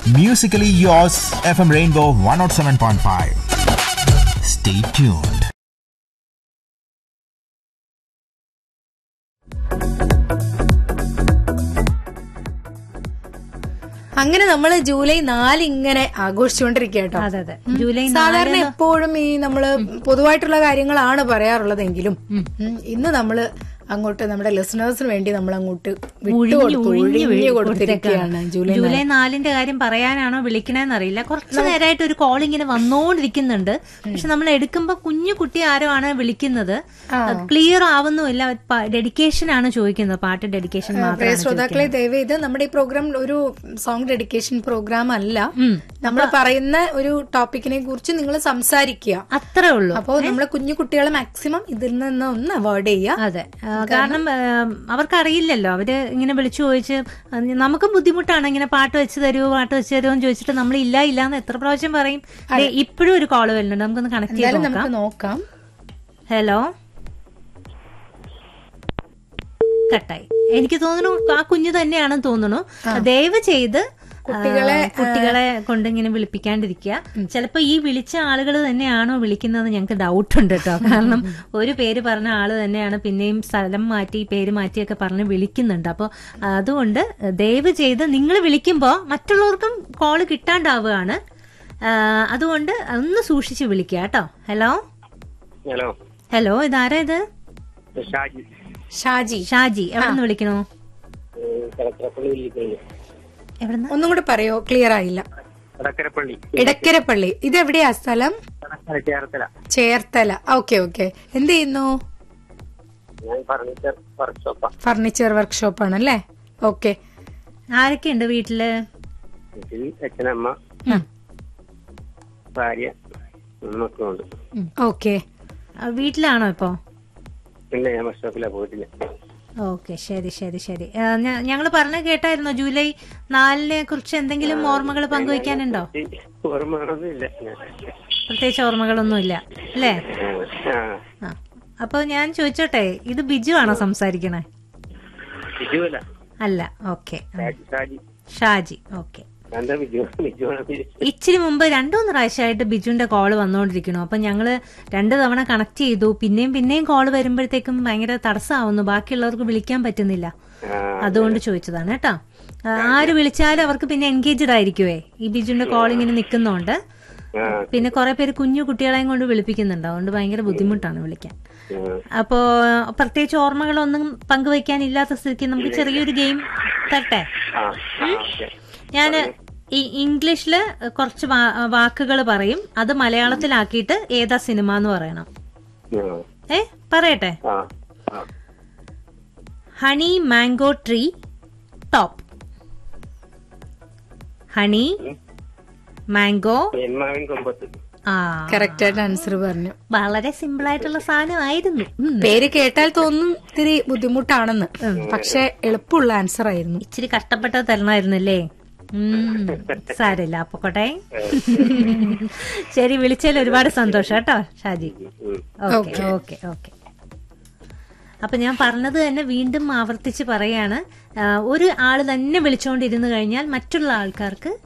Musically yours, FM Rainbow 107.5. Stay tuned. അങ്ങനെ നമ്മൾ July നാല് ഇങ്ങനെ ആഘോഷിച്ചുകൊണ്ടിരിക്കുക കേട്ടോ അതെ അതെ ജൂലൈ സാധാരണ എപ്പോഴും ഈ നമ്മള് പൊതുവായിട്ടുള്ള കാര്യങ്ങളാണ് പറയാറുള്ളതെങ്കിലും ഉം, ഇന്ന് നമ്മള് അങ്ങോട്ട് നമ്മുടെ ലിസണേഴ്സിന് വേണ്ടി നമ്മൾ അങ്ങോട്ട് വിട്ടുകൊടുത്തു ഒഴിഞ്ഞു കൊടുത്തിരിക്കുകയാണ് ജൂലൈ ജൂലൈ നാലിന്റെ കാര്യം പറയാനാണോ വിളിക്കണേന്ന് അറിയില്ല കുറച്ചു നേരമായിട്ട് ഒരു കോൾ ഇങ്ങനെ വന്നോണ്ടിരിക്കുന്നുണ്ട് പക്ഷെ നമ്മൾ എടുക്കുമ്പോ കുഞ്ഞു കുട്ടി ആരോ ആണ് വിളിക്കുന്നത് ക്ലിയർ ആവുന്നുമില്ല ഡെഡിക്കേഷൻ ആണ് ചോദിക്കുന്നത് പാട്ട് ഡെഡിക്കേഷൻ പ്രിയ മാത്രമാണ് ശ്രോതാക്കളെ ദയവ് ഇത് നമ്മുടെ ഈ പ്രോഗ്രാം ഒരു സോങ് ഡെഡിക്കേഷൻ പ്രോഗ്രാം അല്ല നമ്മൾ പറയുന്ന ഒരു ടോപ്പിക്കിനെ കുറിച്ച് നിങ്ങൾ സംസാരിക്കുക അത്രേ ഉള്ളൂ അപ്പോൾ നമ്മളെ കുഞ്ഞു കുട്ടികളെ മാക്സിമം ഇതിൽ നിന്ന് ഒന്ന് അവോയ്ഡ് ചെയ്യുക അതെ ആ, കാരണം ആ, അവർക്കറിയില്ലല്ലോ അവര് ഇങ്ങനെ വിളിച്ചു ചോദിച്ച് ആ, നമുക്കും ബുദ്ധിമുട്ടാണ് ഇങ്ങനെ പാട്ട് വെച്ച് തരുമോ പാട്ട് വെച്ച് തരുമോ എന്ന് ചോദിച്ചിട്ട് നമ്മൾ ഇല്ല ഇല്ല എന്ന് എത്ര പ്രാവശ്യം പറയും ദേ, ഇപ്പോഴും ഒരു കോള് വരുന്നുണ്ട് നമുക്കൊന്ന് കണക്ട് ചെയ്ത് എന്തായാലും നോക്കാം നമുക്ക് നോക്കാം ഹലോ കട്ടായി എനിക്ക് തോന്നുന്നു ആ കുഞ്ഞു തന്നെയാണെന്ന് തോന്നുന്നു ദയവ് ചെയ്ത് കുട്ടികളെ കുട്ടികളെ കൊണ്ട് ഇങ്ങനെ വിളിപ്പിക്കാണ്ടിരിക്കുക ചിലപ്പോ ഈ വിളിച്ച ആളുകൾ തന്നെയാണോ വിളിക്കുന്നത് ഞങ്ങൾക്ക് ഡൗട്ട് ഉണ്ട് കേട്ടോ കാരണം ഒരു പേര് പറഞ്ഞ ആള് തന്നെയാണ് പിന്നെയും സ്ഥലം മാറ്റി പേര് മാറ്റിയൊക്കെ പറഞ്ഞ് വിളിക്കുന്നുണ്ട് അപ്പോൾ അതുകൊണ്ട് ദയവ് ചെയ്ത് നിങ്ങൾ വിളിക്കുമ്പോൾ മറ്റുള്ളവർക്കും കോള് കിട്ടാണ്ടാവുകയാണ് ആ, അതുകൊണ്ട് ഒന്ന് സൂക്ഷിച്ച് വിളിക്കുക കേട്ടോ ഹലോ ഹലോ ഹലോ ഇതാരാ ഇത് ഷാജി ഷാജി ഷാജി എവിടെ നിന്ന് വിളിക്കണോ കടക്കരപ്പള്ളി വിളിക്കുന്നു എവിടെന്ന് ഒന്നും കൂടെ പറയോ ക്ലിയർ ആയില്ല കടക്കരപ്പള്ളി ഇടക്കരപ്പള്ളി ഇത് എവിടെയാ സ്ഥലം കടക്കര ചേർത്തല ചേർത്തല ഓക്കെ ഓക്കെ എന്ത് ചെയ്യുന്നു ഞാൻ ഫർണിച്ചർ വർക്ക്ഷോപ്പാ ഫർണിച്ചർ വർക്ക്ഷോപ്പ് ആണല്ലേ ഓക്കെ ആരൊക്കെ ഉണ്ട് വീട്ടില് വീട്ടിൽ അച്ഛനമ്മ ഭാര്യ മക്കളുണ്ട് ഓക്കെ ആ, വീട്ടിലാണോ ഇപ്പോ പിന്നെ ഞാൻ വർക്ക്ഷോപ്പിലാ പോയിട്ടില്ല ഓക്കെ ശരി ശരി ശരി ഞങ്ങൾ പറഞ്ഞു കേട്ടായിരുന്നോ ജൂലൈ നാലിനെ കുറിച്ച് എന്തെങ്കിലും ഓർമ്മകൾ പങ്കുവെക്കാനുണ്ടോ ഈ ഓർമ്മകളൊന്നും ഇല്ല പ്രത്യേകിച്ച് ഓർമ്മകളൊന്നുമില്ല അല്ലേ ആ ആ അപ്പൊ ഞാൻ ചോദിച്ചോട്ടെ ഇത് ബിജു ആണോ സംസാരിക്കണേ ബിജുവല്ല അല്ല ഓക്കെ ഷാജി ഷാജി ഷാജി ഓക്കെ എന്താ ബിജു ബിജുവാണ് ഇച്ചിരി മുമ്പ് രണ്ടു മൂന്ന് പ്രാവശ്യമായിട്ട് ബിജുവിന്റെ കോള് വന്നുകൊണ്ടിരിക്കണു അപ്പൊ ഞങ്ങള് രണ്ടു തവണ കണക്ട് ചെയ്തു പിന്നെയും പിന്നെയും കോള് വരുമ്പോഴത്തേക്കും ഭയങ്കര തടസ്സമാവുന്നു ബാക്കിയുള്ളവർക്ക് വിളിക്കാൻ പറ്റുന്നില്ല അതുകൊണ്ട് ചോദിച്ചതാണ് കേട്ടോ ആ, ആര് വിളിച്ചാലും അവർക്ക് പിന്നെ എൻഗേജഡ് ആയിരിക്കുവേ ഈ ബിജുവിന്റെ കോൾ ഇങ്ങനെ നിൽക്കുന്നോണ്ട് പിന്നെ കുറെ പേര് കുഞ്ഞു കുട്ടികളെയും കൊണ്ട് വിളിപ്പിക്കുന്നുണ്ട് അതുകൊണ്ട് ഭയങ്കര ബുദ്ധിമുട്ടാണ് വിളിക്കാൻ അപ്പോ പ്രത്യേകിച്ച് ഓർമ്മകളൊന്നും പങ്കുവയ്ക്കാനില്ലാത്ത സ്ഥിതിക്ക് നമുക്ക് ചെറിയൊരു ഗെയിം തരട്ടെ ആ ആ ഓക്കെ ഞാൻ ഈ ഇംഗ്ലീഷില് കുറച്ച് വാക്കുകൾ പറയും അത് മലയാളത്തിലാക്കിയിട്ട് ഏതാ സിനിമ എന്ന് പറയണം ഏ പറയട്ടെ ആ ആ honey mango tree top honey mango എന്മാവിൻ കൊമ്പത്ത് ആ കറക്റ്റ് ആയിട്ട് ആൻസർ പറഞ്ഞു വളരെ സിമ്പിൾ ആയിട്ടുള്ള സാധനമായിരുന്നു ഉം. പേര് കേട്ടാൽ തോന്നും ഇത്തിരി ബുദ്ധിമുട്ടാണെന്ന് പക്ഷെ എളുപ്പമുള്ള ആൻസർ ആയിരുന്നു ഇച്ചിരി കഷ്ടപ്പെട്ട തരണമായിരുന്നല്ലേ ഉം. സാരമില്ല അപ്പൊക്കോട്ടെ ശരി വിളിച്ചതിൽ ഒരുപാട് സന്തോഷം കേട്ടോ ഷാജി ഓക്കെ ഓക്കെ ഓക്കെ അപ്പൊ ഞാൻ പറഞ്ഞത് തന്നെ വീണ്ടും ആവർത്തിച്ച് പറയാണ് ആ, ഒരു ആള് തന്നെ വിളിച്ചുകൊണ്ടിരുന്നു കഴിഞ്ഞാൽ മറ്റുള്ള ആൾക്കാർക്ക്